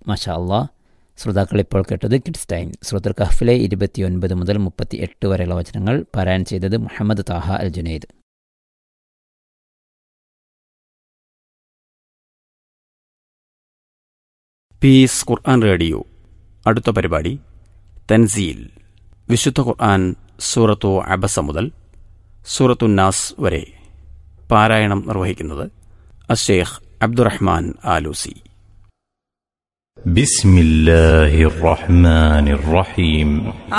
മഷാ അള്ളാ ശ്രോതാക്കൾ ഇപ്പോൾ കേട്ടത് കിഡ്സ് ടൈം സുഹൃത്തുൽ കഹ്ഫിലെ ഇരുപത്തിയൊൻപത് മുതൽ മുപ്പത്തി എട്ട് വരെയുള്ള വചനങ്ങൾ പാരായണം ചെയ്തത് മുഹമ്മദ് താഹ അൽ ജുനൈദ് പീസ് ഖുർആൻ റേഡിയോ അടുത്ത പരിപാടി തൻസീൽ വിശുദ്ധ ഖുർആൻ സൂറത്തു അബസ മുതൽ സൂറത്തു നാസ് വരെ പാരായണം നിർവഹിക്കുന്നത് അഷേഖ് അബ്ദുറഹ്മാൻ ആലൂസി بسم الله الرحمن الرحيم